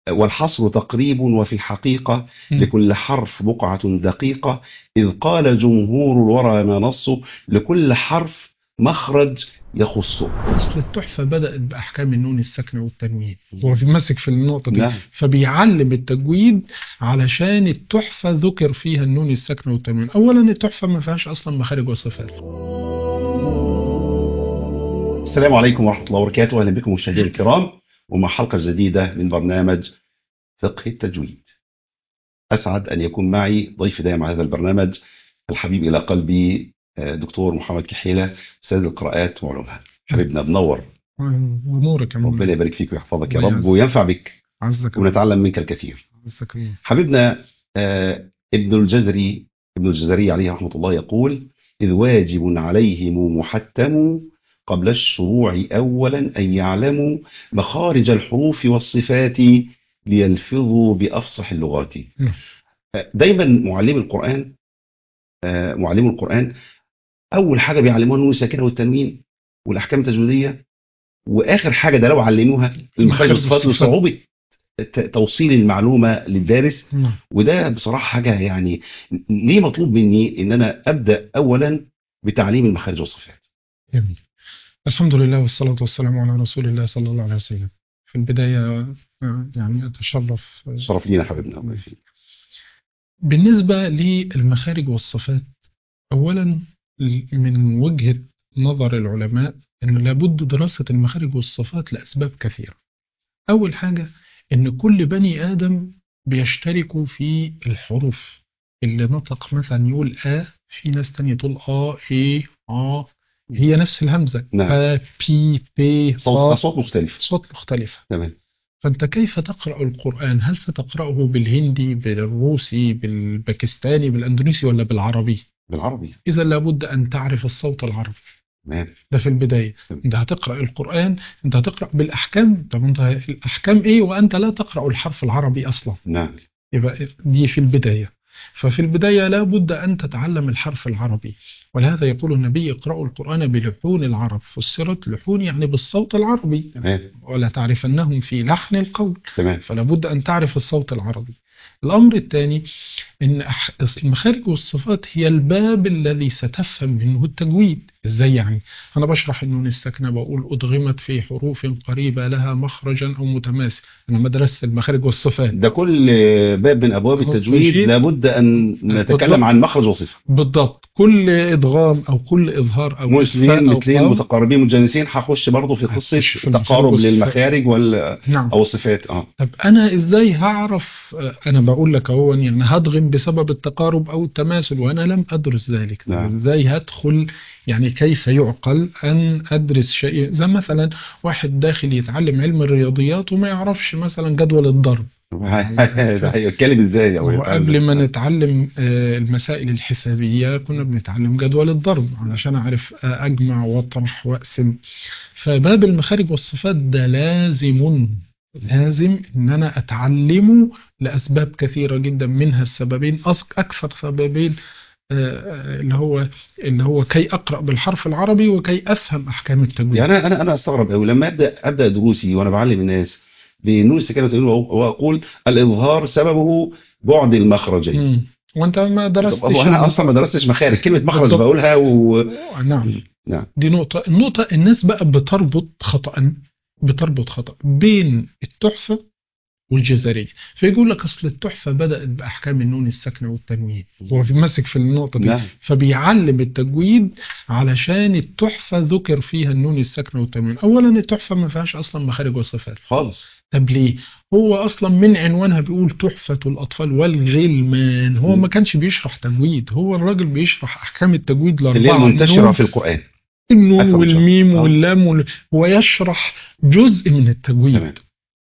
والحصر تقريب وفي الحقيقة مم. لكل حرف بقعة دقيقة إذ قال جمهور الورى ما نصه لكل حرف مخرج يخصه اصل التحفه بدات باحكام النون الساكنه والتنوين هو في ماسك في النقطه دي نعم فبيعلم التجويد علشان التحفه ذكر فيها النون الساكنه والتنوين اولا التحفه ما فيهاش اصلا مخارج وصفات السلام عليكم ورحمة الله وبركاته أهلا بكم مشاهدينا الكرام ومع حلقة جديدة من برنامج فقه التجويد أسعد أن يكون معي ضيف دائم على هذا البرنامج الحبيب إلى قلبي آه، دكتور محمد كحيلة أستاذ القراءات وعلومها حبيبنا منور ونورك يا ربنا مولانا يبارك فيك ويحفظك يا الله رب يعزك. وينفع بك عزك الله. ونتعلم منك الكثير عزك الله. حبيبنا آه، ابن الجزري ابن الجزري عليه رحمة الله يقول إذ واجب عليهم محتم قبل الشروع أولا أن يعلموا مخارج الحروف والصفات ليلفظوا بأفصح اللغات نعم. آه، دايما معلم القرآن آه، معلم القرآن أول حاجة بيعلموها النون الساكنة والتنوين والأحكام التجويدية وآخر حاجة ده لو علموها المخارج والصفات والصفات. لصعوبة ت- توصيل المعلومة للدارس نعم. وده بصراحة حاجة يعني ليه مطلوب مني ان انا ابدأ اولا بتعليم المخارج والصفات جميل الحمد لله والصلاة والسلام على رسول الله صلى الله عليه وسلم في البداية آه، يعني أتشرف آه، شرف لينا حبيبنا الله يخليك. بالنسبة للمخارج والصفات أولا من وجهة نظر العلماء أن لابد دراسة المخارج والصفات لأسباب كثيرة أول حاجة أن كل بني آدم بيشتركوا في الحروف اللي نطق مثلا يقول آ في ناس تانية تقول آ إيه آ هي نفس الهمزة نعم. با بي بي صوت صا اصوات مختلفة أصوات مختلفة تمام فأنت كيف تقرأ القرآن هل ستقرأه بالهندي بالروسي بالباكستاني بالأندونيسي ولا بالعربي بالعربي إذا لابد أن تعرف الصوت العربي تمام ده في البداية تمام. أنت هتقرأ القرآن أنت هتقرأ بالأحكام طب أنت الأحكام إيه وأنت لا تقرأ الحرف العربي أصلا نعم يبقى دي في البداية ففي البداية لا بد أن تتعلم الحرف العربي ولهذا يقول النبي اقرأوا القرآن بلحون العرب فسرت لحون يعني بالصوت العربي تمام ولا تعرفنهم في لحن القول تمام فلا بد أن تعرف الصوت العربي الأمر الثاني أن أح- المخارج والصفات هي الباب الذي ستفهم منه التجويد إزاي يعني أنا بشرح النون الساكنة بقول أدغمت في حروف قريبة لها مخرجا أو متماثل أنا مدرسة المخارج والصفات ده كل باب من ابواب التجويد التجويد. لابد ان بالضبط. نتكلم عن مخرج وصفة بالضبط كل إدغام أو كل إظهار أو مسلمين إخفاء أو مثلين قول- متقاربين متجانسين هخش برضه في قصة هتخش في المخارج تقارب والصفات. للمخارج وال نعم او الصفات اه طب انا ازاي هعرف آه، انا بقول لك اهو يعني هدغم بسبب التقارب او التماثل وانا لم ادرس ذلك طب نعم. ازاي هدخل يعني كيف يعقل ان ادرس شيء زي مثلا واحد داخل يتعلم علم الرياضيات وما يعرفش مثلا جدول الضرب ده هيتكلم ازاي او يفهم وقبل إزاي؟ ما نتعلم آه، المسائل الحسابية كنا بنتعلم جدول الضرب علشان أعرف آه، أجمع وأطرح وأقسم فباب المخارج والصفات ده لازم لازم إن أنا أتعلمه لأسباب كثيرة جدا منها السببين أص- أكثر سببين آه، آه، اللي هو اللي هو كي أقرأ بالحرف العربي وكي أفهم أحكام التجويد يعني انا انا انا استغرب قوي لما ابدا ابدا دروسي وانا بعلم الناس بنون السكينه والتنوين واقول الاظهار سببه بعد المخرجين مم. وأنت ما طب درستش هو انا اصلا ما درستش مخارج كلمه مخرج بالضبط. بقولها و نعم نعم دي نقطة النقطة الناس بقى بتربط خطأ بتربط خطأ بين التحفة والجزرية فيقول لك أصل التحفة بدأت بأحكام النون الساكنة والتنوين هو في ماسك في النقطة دي نعم فبيعلم التجويد علشان التحفة ذكر فيها النون الساكنة والتنوين أولا التحفة ما فيهاش أصلا مخارج وصفات خالص طب ليه؟ هو اصلا من عنوانها بيقول تحفة الاطفال والغلمان هو ما كانش بيشرح تجويد هو الراجل بيشرح احكام التجويد اللي هي الاربعه المنتشره النون في القران النون أكثر من شرح. والميم آه. واللام وال... ويشرح جزء من التجويد تمام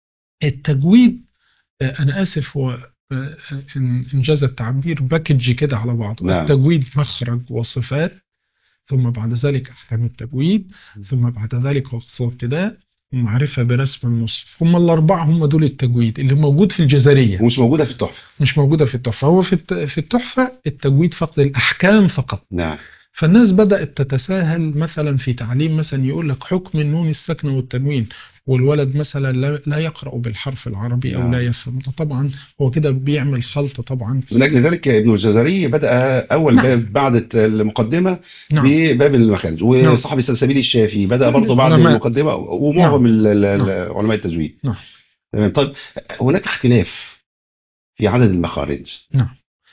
التجويد آه، انا اسف هو آه، إن انجاز التعبير باكج كده على بعضه نعم. التجويد مخرج وصفات ثم بعد ذلك احكام التجويد ثم بعد ذلك وقف وابتداء ومعرفة برسم المصحف هم الأربعة هم دول التجويد اللي موجود في الجزرية ومش موجوده في التحفه مش موجودة في التحفة هو في الت- في التحفة التجويد فقط الأحكام فقط نعم فالناس بدأت تتساهل مثلا في تعليم مثلا يقول لك حكم النون الساكنة والتنوين والولد مثلا لا- لا يقرأ بالحرف العربي أو نعم. لا يفهم طبعا هو كده بيعمل خلط طبعا من اجل ذلك ابن الجزري بدا اول نعم. باب بعد المقدمه نعم بباب المخارج وصاحب السلسبيل الشافعي بدا برضه بعد العلماء. المقدمه ومعظم ال- ال- ال- علماء التجويد نعم. تمام طيب هناك اختلاف في عدد المخارج نعم.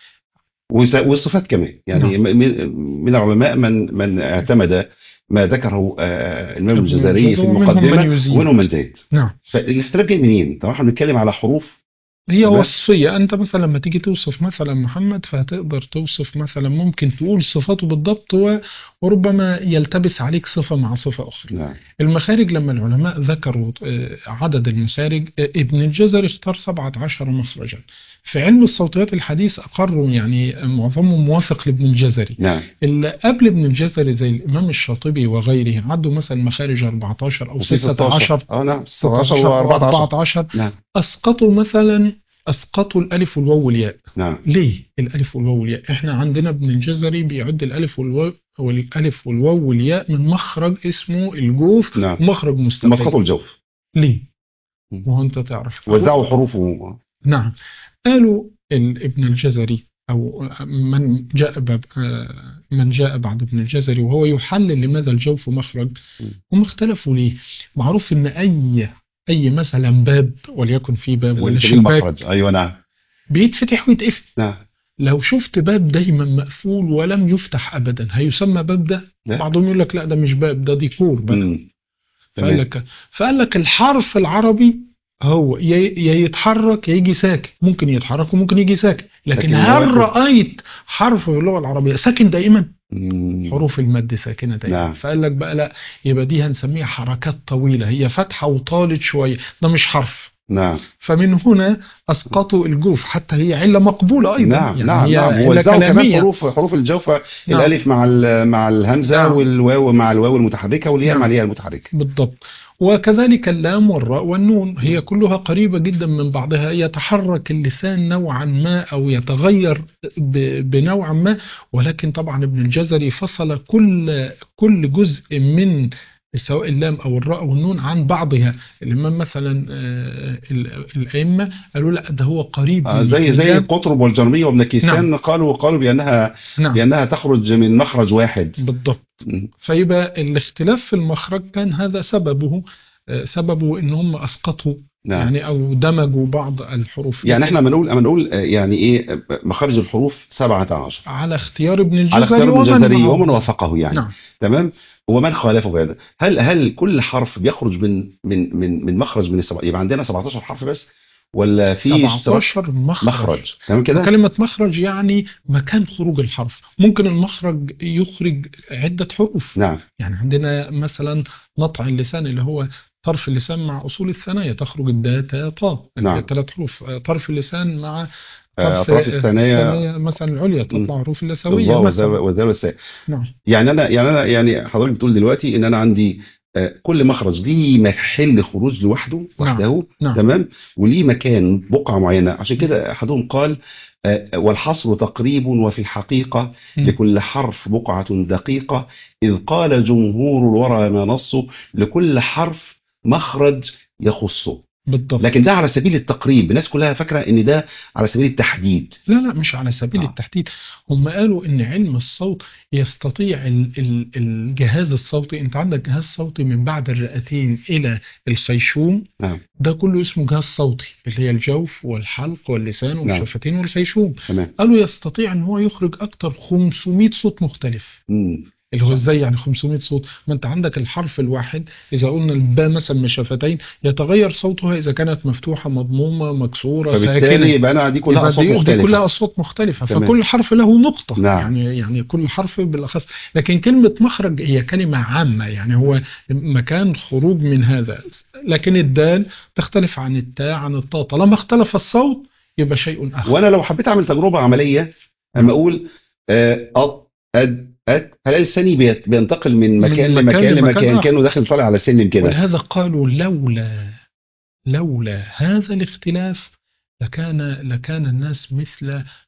وس- والصفات كمان يعني نعم. من من العلماء من من اعتمد ما ذكره آه، الامام ابن الجزري في الجزري ومنهم من المقدمه يزيد. ومنهم من زاد نعم فالاختلاف جاي منين؟ طبعا احنا بنتكلم على حروف هي بس. وصفية أنت مثلا لما تيجي توصف مثلا محمد فهتقدر توصف مثلا ممكن تقول صفاته بالضبط و- وربما يلتبس عليك صفة مع صفة أخرى نعم المخارج لما العلماء ذكروا آه، عدد المخارج آه، ابن الجزري اختار 17 مخرجا في علم الصوتيات الحديث أقروا يعني معظمهم موافق لابن الجزري نعم اللي قبل ابن الجزري زي الإمام الشاطبي وغيره عدوا مثلا مخارج 14 أو وفي 16 اه نعم 16 16 و14 14 نعم اسقطوا مثلا اسقطوا الالف والواو والياء نعم ليه الالف والواو والياء احنا عندنا ابن الجزري بيعد الالف والواو والالف والواو والياء من مخرج اسمه الجوف نعم مخرج مستقل مسقط الجوف ليه مم. وهو انت تعرف وزعوا حروفه نعم قالوا ال- ابن الجزري او من جاء باب آه، من جاء بعد ابن الجزري وهو يحلل لماذا الجوف مخرج مم. هم اختلفوا ليه معروف ان اي اي مثلا باب وليكن في باب ولا سبيل شباك المخرج ايوه نعم بيتفتح ويتقفل نعم لو شفت باب دايما مقفول ولم يفتح ابدا هيسمى باب ده لا. بعضهم يقول لك لا ده مش باب ده ديكور بقى مم. فقال تمام. لك فقال لك الحرف العربي هو يا يا يتحرك يا يجي ساكن ممكن يتحرك وممكن يجي ساكن لكن, لكن هل واحد- رأيت حرف في اللغة العربية ساكن دائما مم. حروف المد ساكنة دائما نعم. فقال لك بقى لا يبقى دي هنسميها حركات طويلة هي فتحة وطالت شوية ده مش حرف نعم فمن هنا اسقطوا الجوف حتى هي عله مقبوله ايضا نعم يعني نعم هي نعم علة ووزعوا كمان كلامية. حروف حروف الجوفة نعم. الالف مع ال- مع الهمزه نعم. والواو مع الواو المتحركه والياء نعم. مع الياء المتحركه بالضبط وكذلك اللام والراء والنون هي كلها قريبة جدا من بعضها يتحرك اللسان نوعا ما أو يتغير ب- بنوع ما ولكن طبعا ابن الجزري فصل كل كل جزء من سواء اللام أو الراء أو النون عن بعضها الإمام مثلا آه، ال- الأئمة قالوا لا ده هو قريب آه من زي زي اللام. قطرب والجرمية وابن كيسان قالوا قالوا بانها نعم بانها تخرج من مخرج واحد بالضبط مم. فيبقى الاختلاف في المخرج كان هذا سببه آه، سببه ان هم اسقطوا نعم يعني او دمجوا بعض الحروف يعني احنا لما نقول لما نقول آه، يعني ايه آه، مخارج الحروف 17 على اختيار ابن الجزري على اختيار ابن ومن الجزري معه. ومن وافقه يعني نعم تمام ومن خالفه في هذا هل هل كل حرف بيخرج من من من من مخرج من السبع يبقى عندنا 17 حرف بس ولا في اشتراك 17 مخرج, مخرج تمام كده كلمة مخرج يعني مكان خروج الحرف ممكن المخرج يخرج عدة حروف نعم يعني عندنا مثلا نطع اللسان اللي هو طرف اللسان مع أصول الثنايا تخرج الداء تاء طاء اللي هي نعم. ثلاث حروف آه، طرف اللسان مع آه، طرف اطراف الثانيه الثانية مثلا العليا تطلع حروف اللثوية الله مثلا والذال والثاء نعم يعني انا يعني انا يعني حضرتك بتقول دلوقتي ان انا عندي آه، كل مخرج ليه محل خروج لوحده وحده نعم. تمام وليه مكان بقعه معينه عشان كده احدهم قال آه، والحصر تقريب وفي الحقيقه مم. لكل حرف بقعه دقيقه اذ قال جمهور الورى ما نصه لكل حرف مخرج يخصه بالضبط لكن ده على سبيل التقريب الناس كلها فاكره ان ده على سبيل التحديد لا لا مش على سبيل آه. التحديد هم قالوا ان علم الصوت يستطيع ال ال الجهاز الصوتي انت عندك جهاز صوتي من بعد الرئتين الى الخيشوم نعم ده كله اسمه جهاز صوتي اللي هي الجوف والحلق واللسان والشفتين والخيشوم تمام قالوا يستطيع ان هو يخرج اكتر 500 صوت مختلف مم. اللي هو ازاي يعني 500 صوت ما انت عندك الحرف الواحد اذا قلنا الباء مثلا من شفتين يتغير صوتها اذا كانت مفتوحه مضمومه مكسوره فبالتالي ساكنه يبقى انا دي كلها يبقى اصوات دي, دي مختلفه كلها اصوات مختلفه تمام. فكل حرف له نقطه نعم. يعني يعني كل حرف بالاخص لكن كلمه مخرج هي كلمه عامه يعني هو مكان خروج من هذا لكن الدال تختلف عن التاء عن الطاء طالما اختلف الصوت يبقى شيء اخر وانا لو حبيت اعمل تجربه عمليه اما اقول آه، أط أد أد هلاقي لساني بيت- بينتقل من من مكان مكان لمكان لمكان لمكان آخر. كانه داخل طالع على سلم كده ولهذا قالوا لولا لولا هذا الاختلاف لكان لكان الناس مثل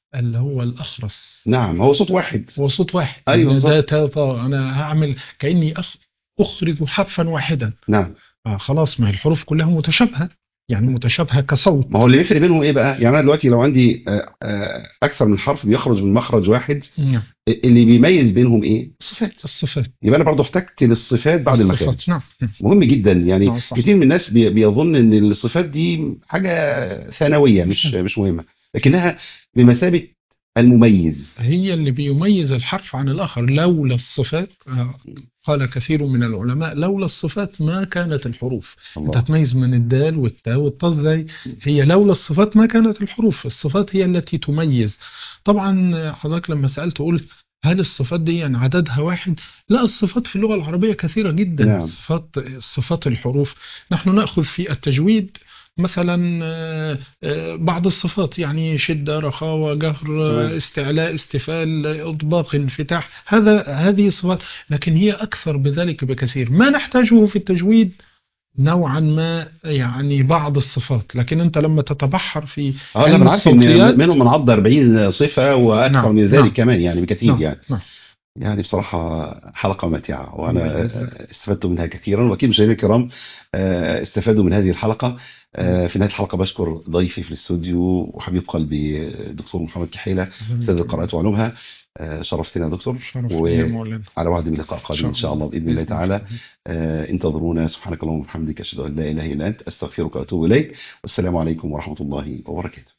اللي هو الأخرس نعم هو صوت واحد هو صوت واحد أيوة إن بالظبط. ده تا تا أنا هعمل كأني أخ أخرج حرفا واحدا نعم آه خلاص ما هي الحروف كلها متشابهة يعني متشابهة كصوت ما هو اللي بيفرق بينهم ايه بقى يعني انا دلوقتي لو عندي آه، آه، اكثر من حرف بيخرج من مخرج واحد نعم اللي بيميز بينهم ايه الصفات الصفات يبقى انا برضو احتجت للصفات بعد المخارج الصفات نعم مهم جدا يعني نعم، صح. كتير من الناس بي- بيظن ان الصفات دي حاجه ثانويه مش مش مهمه لكنها بمثابه المميز هي اللي بيميز الحرف عن الآخر لولا الصفات آه، قال كثير من العلماء لولا الصفات ما كانت الحروف انت الله هتميز من الدال والتاء والطاء ازاي هي لولا الصفات ما كانت الحروف الصفات هي التي تميز طبعا حضرتك لما سألت قلت هل الصفات دي يعني عددها واحد لا الصفات في اللغة العربية كثيرة جدا نعم. صفات صفات الحروف نحن نأخذ في التجويد مثلا آه، آه، بعض الصفات يعني شدة رخاوة جهر آه، تمام. استعلاء استفال إطباق انفتاح هذا هذه صفات لكن هي أكثر بذلك بكثير ما نحتاجه في التجويد نوعا ما يعني بعض الصفات لكن أنت لما تتبحر في اه انا علم بالعكس إن الصوتيات- منهم من عض 40 صفه واكثر نعم، من ذلك نعم. كمان يعني بكثير نعم، يعني نعم. يعني بصراحة حلقة ماتعة الله وأنا يعزك. استفدت منها كثيرا وأكيد مشاهدينا الكرام آه، استفادوا من هذه الحلقة آه، في نهاية الحلقة بشكر ضيفي في الاستوديو وحبيب قلبي الدكتور محمد كحيلة أستاذ القراءات وعلومها آه، شرفتنا يا دكتور شرف لي يا مولانا وعلى وعد من لقاء قادم إن شاء الله بإذن الله تعالى آه، انتظرونا سبحانك اللهم وبحمدك أشهد أن لا إله إلا أنت أستغفرك وأتوب إليك والسلام عليكم ورحمة الله وبركاته